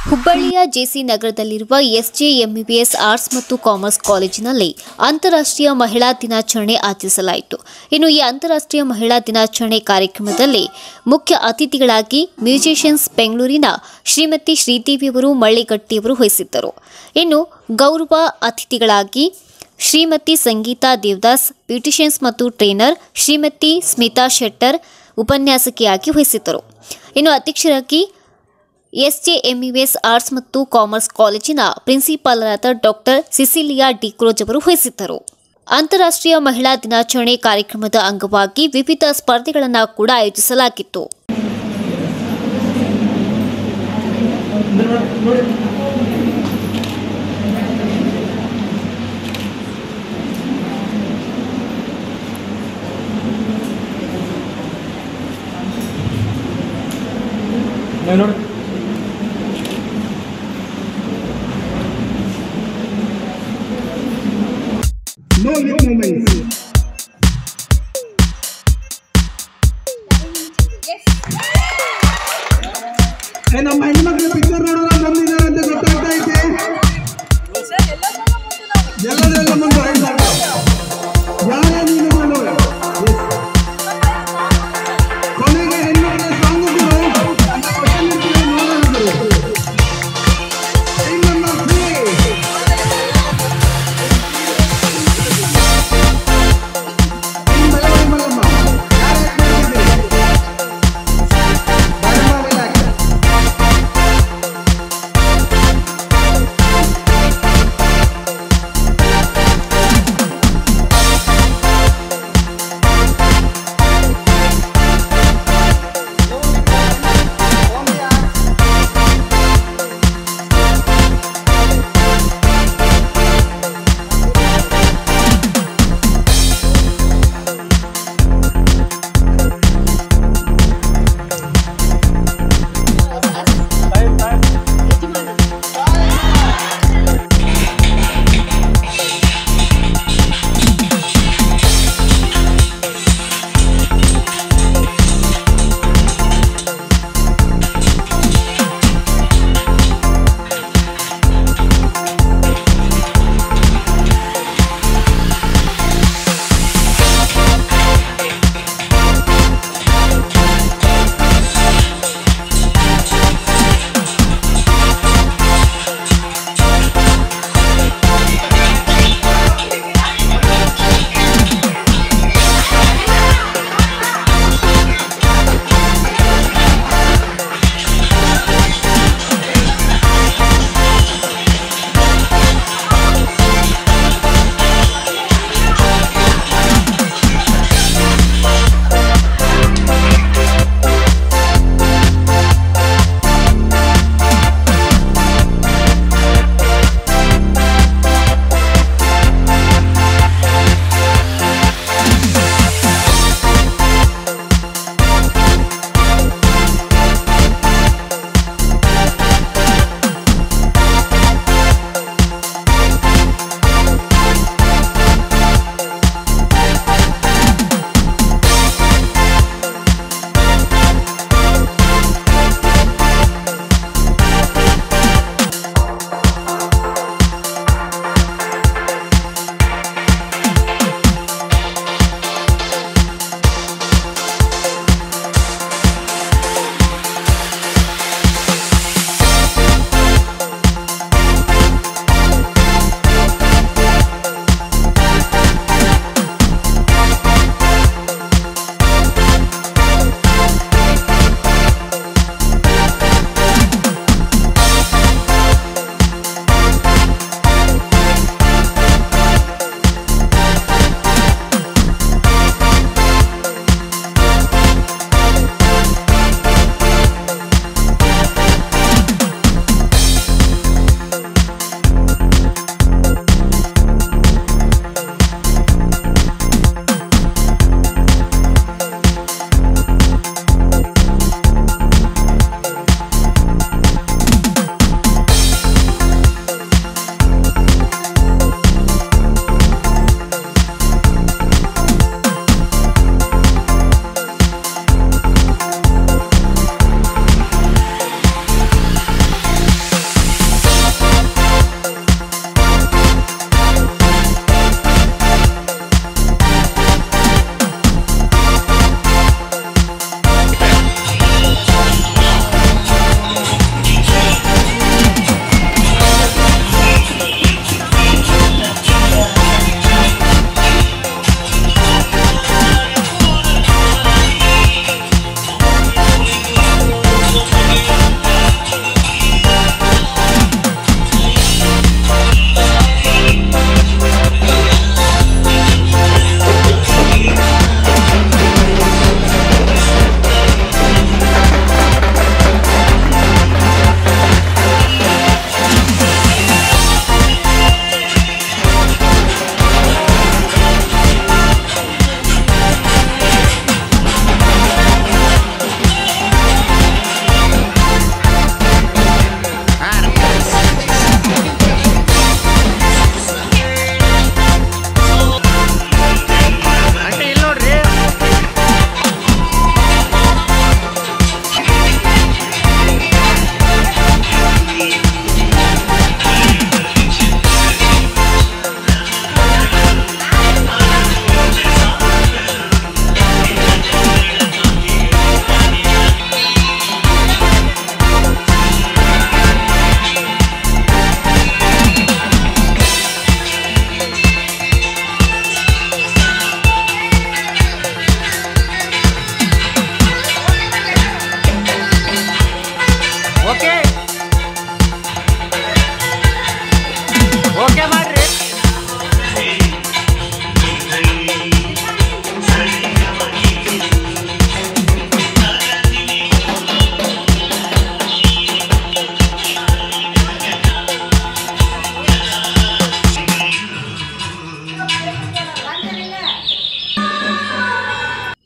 ಹುಬ್ಬಳ್ಳಿಯ ಜೆಸಿ ನಗರದಲ್ಲಿರುವ ಎಸ್ಜೆಎಂಬಿಬಿಎಸ್ ಆರ್ಟ್ಸ್ ಮತ್ತು ಕಾಮರ್ಸ್ ಕಾಲೇಜಿನಲ್ಲಿ ಅಂತಾರಾಷ್ಟ್ರೀಯ ಮಹಿಳಾ ದಿನಾಚರಣೆ ಆಚರಿಸಲಾಯಿತು ಇನ್ನು ಈ ಅಂತಾರಾಷ್ಟ್ರೀಯ ಮಹಿಳಾ ದಿನಾಚರಣೆ ಕಾರ್ಯಕ್ರಮದಲ್ಲಿ ಮುಖ್ಯ ಅತಿಥಿಗಳಾಗಿ ಮ್ಯೂಸಿಷಿಯನ್ಸ್ ಬೆಂಗಳೂರಿನ ಶ್ರೀಮತಿ ಶ್ರೀದೇವಿಯವರು ಮಳ್ಳಿಗಟ್ಟಿಯವರು ವಹಿಸಿದ್ದರು ಇನ್ನು ಗೌರವ ಅತಿಥಿಗಳಾಗಿ Shrimati Sangeetha Devadas beauticians and trainer Shrimati Smitha Shettar ಉಪನ್ಯಾಸಕಿಯಾಗಿ ವಹಿಸಿದ್ದರು ಇನ್ನು ಅಧ್ಯಕ್ಷರಾಗಿ ಎಸ್ಜೆಎಂಇಎಸ್ ಆರ್ಟ್ಸ್ ಮತ್ತು ಕಾಮರ್ಸ್ ಕಾಲೇಜಿನ ಪ್ರಿನ್ಸಿಪಾಲರಾದ ಡಾಕ್ಟರ್ ಸಿಸಿಲಿಯಾ ಡಿಕ್ರೋಜ್ ಅವರು ವಹಿಸಿದ್ದರು ಅಂತಾರಾಷ್ಟ್ರೀಯ ಮಹಿಳಾ ದಿನಾಚರಣೆ ಕಾರ್ಯಕ್ರಮದ ಅಂಗವಾಗಿ ವಿವಿಧ ಸ್ಪರ್ಧೆಗಳನ್ನು ಕೂಡ ಆಯೋಜಿಸಲಾಗಿತ್ತು ನೋಡಿ No lip movements. ಏ, ನಮ್ಮ ಹೆಣ್ಮಕ್ಳು ಪಿಕ್ಚರ್ ನೋಡೋಣ ಬಂದಿದ್ದಾರೆ ಅಂತ ಗೊತ್ತಾಗ್ತಾ ಐತೆ ಎಲ್ಲದೆಲ್ಲ ಮುಂದೆ ರೈಟ್ ಸಾಕು. ಯಾರೇ ನೀನು ಮಾಡು. Yes. ಕೊನೆಗೆ ಹೆಣ್ಮಕ್ಳ ಸಾಂಗ್ ಅಂತ question ಇರ್ತದೆ, ನೋಡೋಣ ಬಿಡು. Team number three. Team Belagavi Mallamma. ಯಾರು act ಮಾಡ್ತಿದ್ದೀರಿ? Mallamma will act.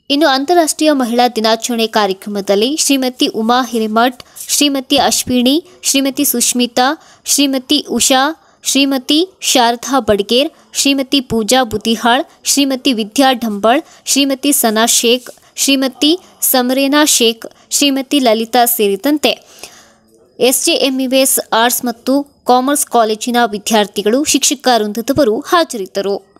ಇನ್ನು ಅಂತಾರಾಷ್ಟ್ರೀಯ ಮಹಿಳಾ ದಿನಾಚರಣೆ ಕಾರ್ಯಕ್ರಮದಲ್ಲಿ ಶ್ರೀಮತಿ ಉಮಾ ಹಿರೇಮಠ್ ಶ್ರೀಮತಿ ಅಶ್ವಿನಿ ಶ್ರೀಮತಿ ಸುಷ್ಮಿತಾ ಶ್ರೀಮತಿ ಉಷಾ ಶ್ರೀಮತಿ ಶಾರದಾ ಬಡ್ಗೇರ್ ಶ್ರೀಮತಿ ಪೂಜಾ ಬುದಿಹಾಳ್ ಶ್ರೀಮತಿ ವಿದ್ಯಾ ಢಂಬಾಳ್ ಶ್ರೀಮತಿ ಸನಾ ಶೇಖ್ ಶ್ರೀಮತಿ ಸಮರೇನಾ ಶೇಖ್ ಶ್ರೀಮತಿ ಲಲಿತಾ ಸೇರಿದಂತೆ ಎಸ್ಜೆಎಂಇಎಸ್ ಆರ್ಟ್ಸ್ ಮತ್ತು ಕಾಮರ್ಸ್ ಕಾಲೇಜಿನ ವಿದ್ಯಾರ್ಥಿಗಳು ಶಿಕ್ಷಕ ವೃಂದದವರು ಹಾಜರಿದ್ದರು